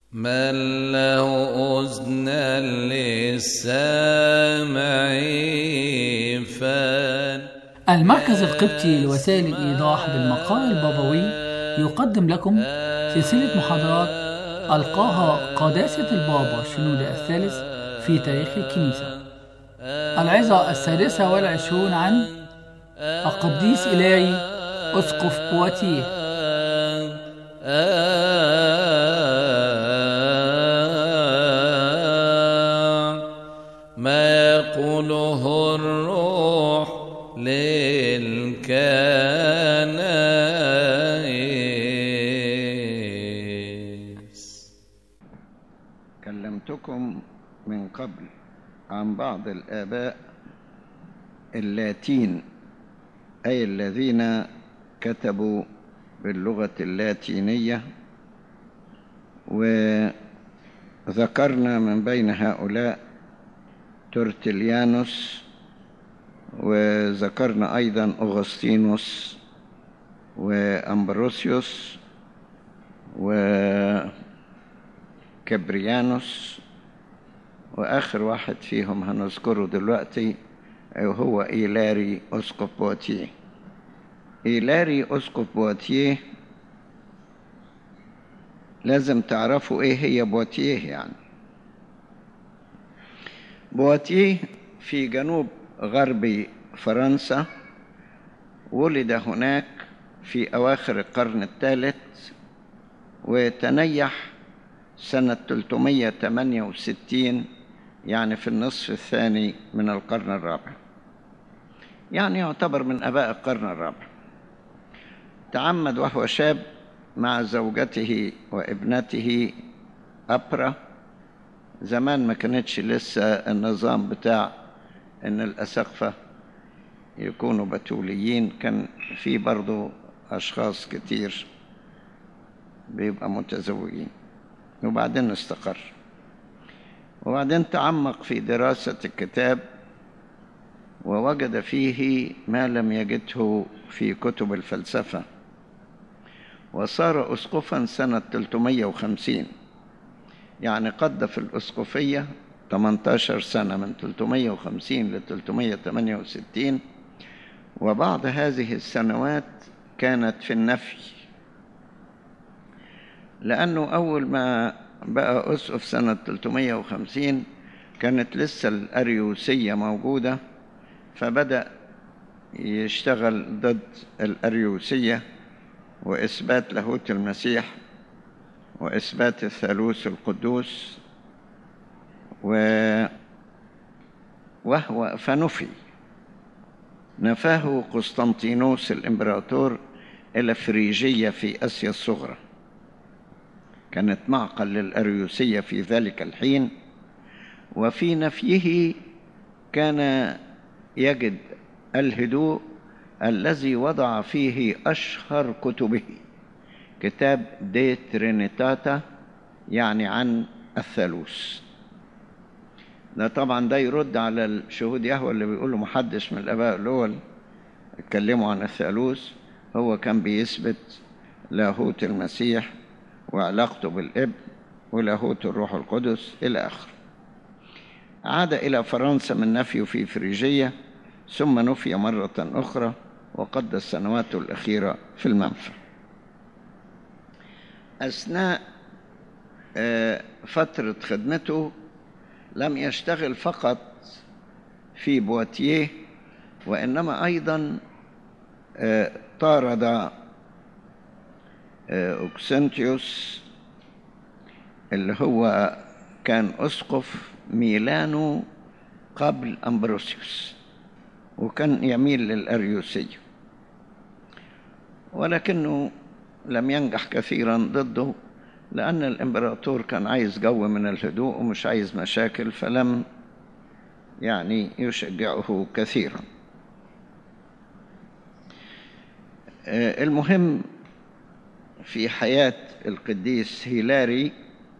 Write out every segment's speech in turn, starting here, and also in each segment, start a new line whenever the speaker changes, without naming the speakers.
من له أذنى للسامع فان
المركز القبطي لوسائل الإيضاح بالمقال البابوي يقدم لكم سلسلة محاضرات ألقاها قداسة البابا شنودة الثالث في تاريخ الكنيسة العظة السادسة والعشرون عن القديس إلهي أسقف بواتيه
ما يقوله الروح للكنائس
كلمتكم من قبل عن بعض الآباء اللاتين أي الذين كتبوا باللغة اللاتينية وذكرنا من بين هؤلاء تورتليانوس وذكرنا أيضا أغسطينوس وأمبروسيوس وكبريانوس وآخر واحد فيهم هنذكره دلوقتي هو إيلاري أسقف بواتيه إيلاري أسقف بواتيه لازم تعرفوا إيه هي بواتيه يعني بواتيه في جنوب غرب فرنسا ولد هناك في أواخر القرن الثالث وتنيح سنة 368 يعني في النصف الثاني من القرن الرابع يعني يعتبر من أباء القرن الرابع تعمد وهو شاب مع زوجته وابنته أبرا زمان ما كانتش لسه النظام بتاع ان الاسقفه يكونوا بتوليين كان في برضو اشخاص كتير بيبقى متزوجين وبعدين استقر وبعدين تعمق في دراسه الكتاب ووجد فيه ما لم يجده في كتب الفلسفه وصار اسقفا سنه 350 يعني قضى في الاسقفيه 18 سنة من 350 ل 368 وبعض هذه السنوات كانت في النفي لأنه أول ما بقى أسقف سنة 350 كانت لسه الأريوسية موجودة فبدأ يشتغل ضد الأريوسية وإثبات لاهوت المسيح وإثبات الثالوث القدوس و وهو فنفي نفاه قسطنطينوس الإمبراطور إلى فريجية في آسيا الصغرى كانت معقل للأريوسية في ذلك الحين وفي نفيه كان يجد الهدوء الذي وضع فيه أشهر كتبه كتاب دي ترينيتاتا يعني عن الثالوث ده طبعا ده يرد على الشهود يهوى اللي بيقولوا محدش من الاباء الاول اتكلموا عن الثالوث هو كان بيثبت لاهوت المسيح وعلاقته بالابن ولاهوت الروح القدس الى اخره عاد الى فرنسا من نفيه في فريجيه ثم نفي مره اخرى وقضى السنوات الاخيره في المنفى اثناء فتره خدمته لم يشتغل فقط في بواتيه وإنما أيضا طارد أوكسنتيوس اللي هو كان أسقف ميلانو قبل أمبروسيوس وكان يميل للأريوسية ولكنه لم ينجح كثيرا ضده لأن الإمبراطور كان عايز جو من الهدوء ومش عايز مشاكل فلم يعني يشجعه كثيرا المهم في حياة القديس هيلاري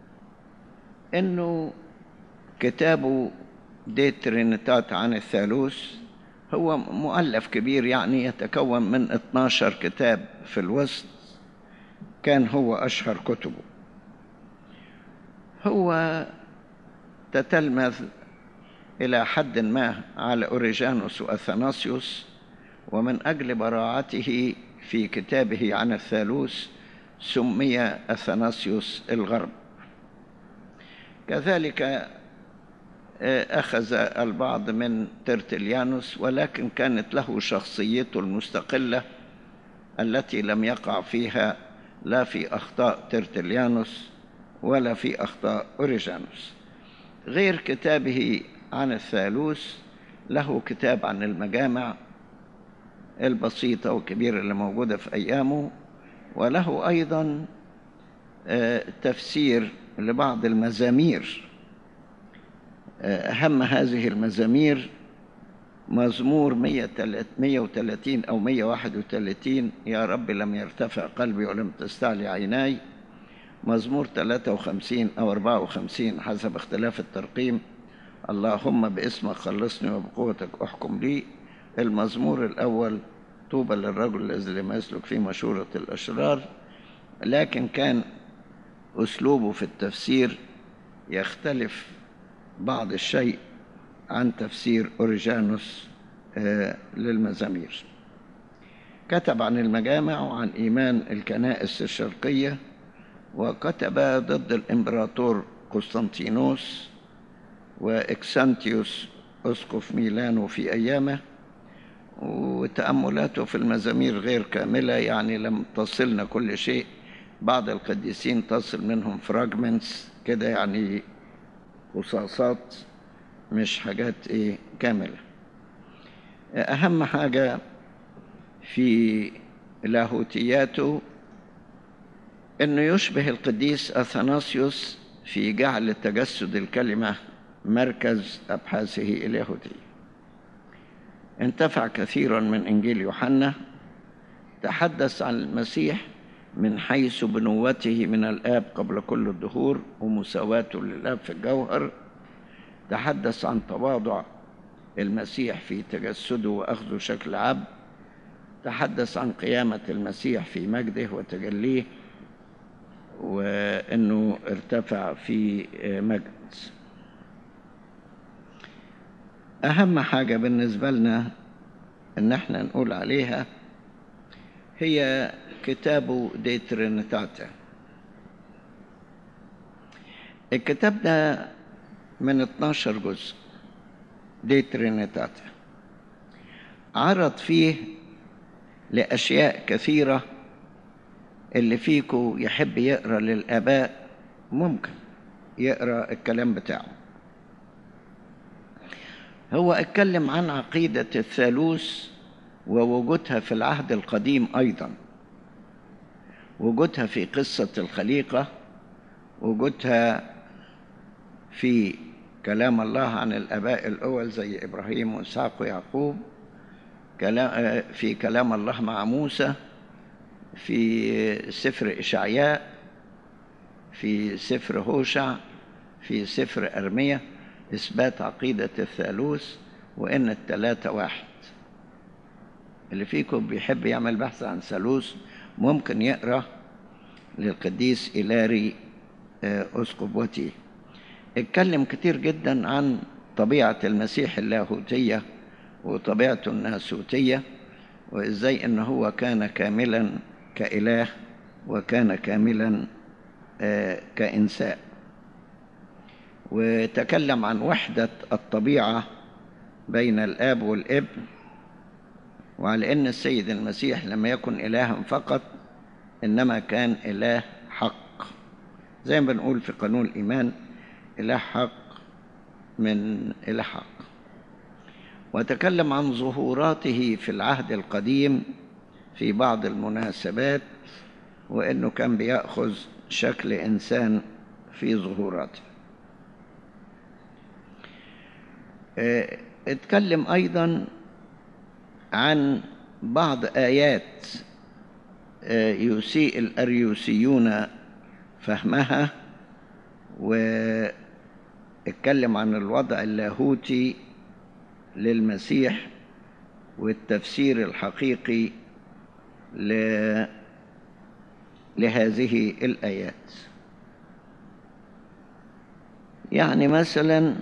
انه كتابه دي ترينيتات عن الثالوث هو مؤلف كبير يعني يتكون من 12 كتاب في الوسط كان هو أشهر كتبه هو تتلمذ إلى حد ما على أوريجانوس وأثناسيوس ومن أجل براعته في كتابه عن الثالوث سمي أثناسيوس الغرب كذلك أخذ البعض من ترتليانوس ولكن كانت له شخصيته المستقلة التي لم يقع فيها لا في أخطاء ترتليانوس ولا في أخطاء أوريجانوس غير كتابه عن الثالوث له كتاب عن المجامع البسيطة والكبيرة اللي موجودة في أيامه وله أيضا تفسير لبعض المزامير أهم هذه المزامير مزمور 130 أو 131 يا رب لم يرتفع قلبي ولم تستعلي عيناي مزمور 53 أو 54 حسب اختلاف الترقيم اللهم باسمك خلصني وبقوتك أحكم لي المزمور الأول طوبى للرجل الذي لم يسلك في مشورة الأشرار لكن كان أسلوبه في التفسير يختلف بعض الشيء عن تفسير أوريجانوس للمزامير كتب عن المجامع وعن إيمان الكنائس الشرقية وكتب ضد الإمبراطور قسطنطينوس وإكسانتيوس أسقف ميلانو في أيامه وتأملاته في المزامير غير كاملة يعني لم تصلنا كل شيء بعض القديسين تصل منهم فراجمنتس كده يعني قصاصات مش حاجات ايه كاملة أهم حاجة في لاهوتياته أنه يشبه القديس أثناسيوس في جعل تجسد الكلمة مركز أبحاثه اليهودية انتفع كثيرا من إنجيل يوحنا تحدث عن المسيح من حيث بنوته من الآب قبل كل الدهور ومساواته للآب في الجوهر تحدث عن تواضع المسيح في تجسده وأخذه شكل عبد تحدث عن قيامة المسيح في مجده وتجليه وأنه ارتفع في مجد أهم حاجة بالنسبة لنا إن احنا نقول عليها هي كتابه دي ترينيتاتا الكتاب ده من 12 جزء دي ترينيتاتا عرض فيه لأشياء كثيرة اللي فيكو يحب يقرأ للآباء ممكن يقرأ الكلام بتاعه هو اتكلم عن عقيدة الثالوث ووجودها في العهد القديم أيضا وجودها في قصة الخليقة وجودها في كلام الله عن الآباء الأول زي إبراهيم وإسحاق ويعقوب في كلام الله مع موسى في سفر إشعياء في سفر هوشع في سفر أرمية إثبات عقيدة الثالوث وإن التلاتة واحد اللي فيكم بيحب يعمل بحث عن ثالوث ممكن يقرأ للقديس إلاري أسقف وتي اتكلم كتير جدا عن طبيعة المسيح اللاهوتية وطبيعته الناسوتية وإزاي إن هو كان كاملا كإله وكان كاملا كإنسان وتكلم عن وحدة الطبيعة بين الآب والابن وعلى أن السيد المسيح لم يكن إلها فقط إنما كان إله حق زي ما بنقول في قانون الإيمان إله حق من إله حق وتكلم عن ظهوراته في العهد القديم في بعض المناسبات وأنه كان بيأخذ شكل إنسان في ظهوراته اتكلم أيضا عن بعض آيات يسيء الأريوسيون فهمها واتكلم عن الوضع اللاهوتي للمسيح والتفسير الحقيقي لهذه الآيات يعني مثلا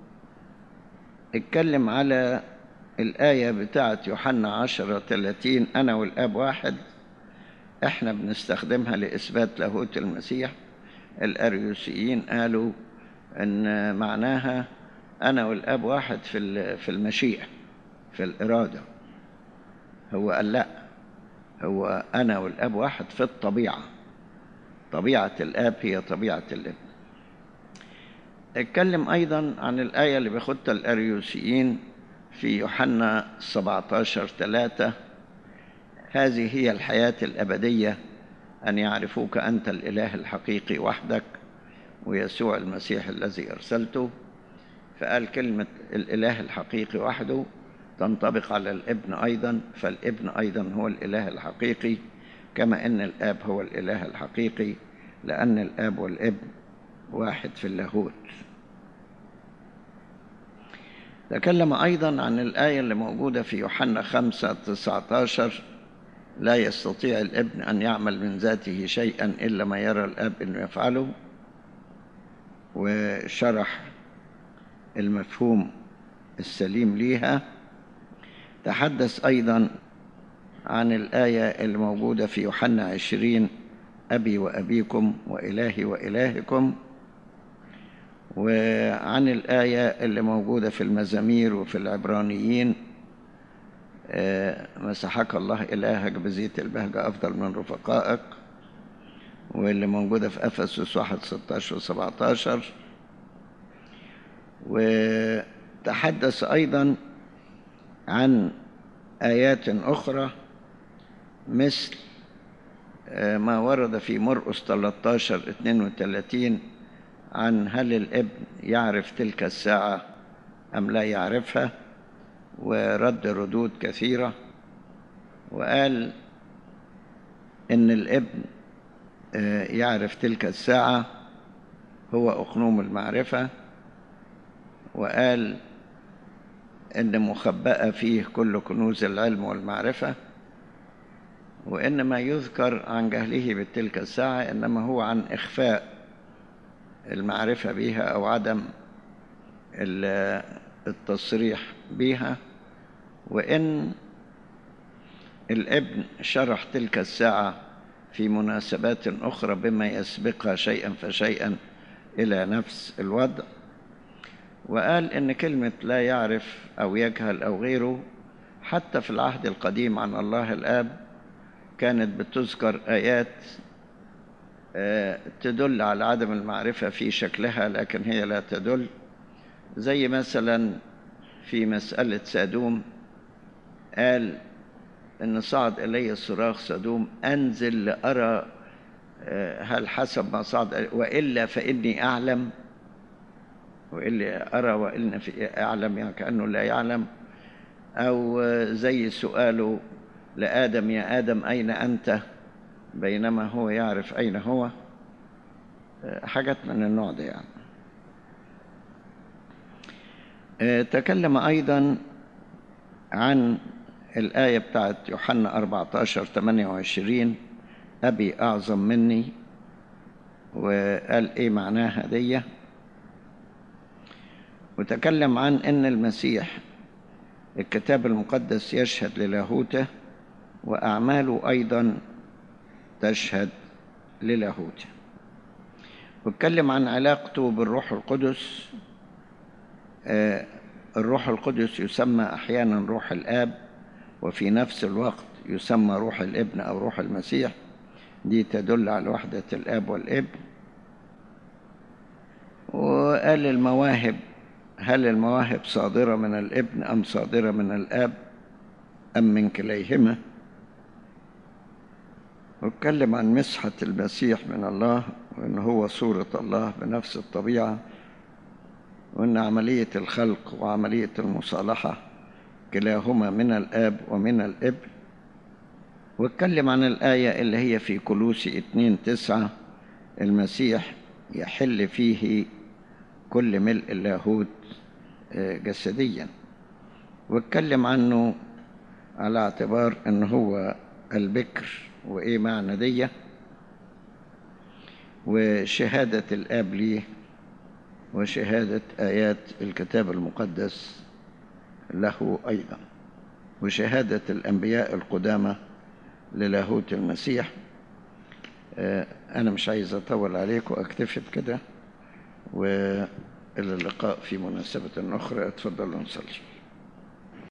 اتكلم على الآية بتاعة يوحنا عشرة ثلاثين أنا والآب واحد احنا بنستخدمها لإثبات لاهوت المسيح الأريوسيين قالوا أن معناها أنا والآب واحد في في المشيئة في الإرادة هو قال لا هو أنا والآب واحد في الطبيعة طبيعة الآب هي طبيعة الابن اتكلم أيضا عن الآية اللي بياخدها الأريوسيين في يوحنا 17 3 هذه هي الحياة الأبدية أن يعرفوك أنت الإله الحقيقي وحدك ويسوع المسيح الذي أرسلته فقال كلمة الإله الحقيقي وحده تنطبق على الابن أيضا فالابن أيضا هو الإله الحقيقي كما أن الآب هو الإله الحقيقي لأن الآب والابن واحد في اللاهوت تكلم أيضا عن الآية اللي موجودة في يوحنا خمسة تسعة عشر لا يستطيع الابن أن يعمل من ذاته شيئا إلا ما يرى الآب أنه يفعله وشرح المفهوم السليم ليها تحدث أيضا عن الآية الموجودة في يوحنا عشرين أبي وأبيكم وإلهي وإلهكم وعن الآية اللي موجودة في المزامير وفي العبرانيين مسحك الله إلهك بزيت البهجة أفضل من رفقائك واللي موجودة في أفسس واحد ستاشر وسبعتاشر وتحدث أيضا عن آيات أخرى مثل ما ورد في مرقس 13 32 عن هل الابن يعرف تلك الساعة أم لا يعرفها ورد ردود كثيرة وقال إن الابن يعرف تلك الساعة هو أقنوم المعرفة وقال إن مخبأة فيه كل كنوز العلم والمعرفة وإن ما يذكر عن جهله بتلك الساعة إنما هو عن إخفاء المعرفة بها أو عدم التصريح بها وإن الابن شرح تلك الساعة في مناسبات أخرى بما يسبقها شيئا فشيئا إلى نفس الوضع وقال إن كلمة لا يعرف أو يجهل أو غيره حتى في العهد القديم عن الله الآب كانت بتذكر آيات تدل على عدم المعرفة في شكلها لكن هي لا تدل زي مثلا في مسألة سادوم قال إن صعد إلي صراخ سادوم أنزل لأرى هل حسب ما صعد وإلا فإني أعلم وإلا أرى وإلا في أعلم يعني كأنه لا يعلم أو زي سؤاله لآدم يا آدم أين أنت بينما هو يعرف أين هو حاجات من النوع ده يعني تكلم أيضا عن الآية بتاعت يوحنا 14 28 أبي أعظم مني وقال إيه معناها دي وتكلم عن أن المسيح الكتاب المقدس يشهد للاهوته وأعماله أيضا تشهد للاهوته واتكلم عن علاقته بالروح القدس آه الروح القدس يسمى أحيانا روح الآب وفي نفس الوقت يسمى روح الابن أو روح المسيح دي تدل على وحدة الآب والابن وقال المواهب هل المواهب صادرة من الابن أم صادرة من الآب أم من كليهما واتكلم عن مسحة المسيح من الله وأن هو صورة الله بنفس الطبيعة وأن عملية الخلق وعملية المصالحة كلاهما من الآب ومن الابن واتكلم عن الآية اللي هي في كلوسي اتنين تسعة المسيح يحل فيه كل ملء اللاهوت جسديا واتكلم عنه على اعتبار ان هو البكر وايه معنى دي وشهادة الاب ليه وشهادة آيات الكتاب المقدس له أيضا وشهادة الأنبياء القدامى للاهوت المسيح آه، أنا مش عايز أطول عليكم أكتفي بكده وإلى اللقاء في مناسبة أخرى اتفضلوا نصلي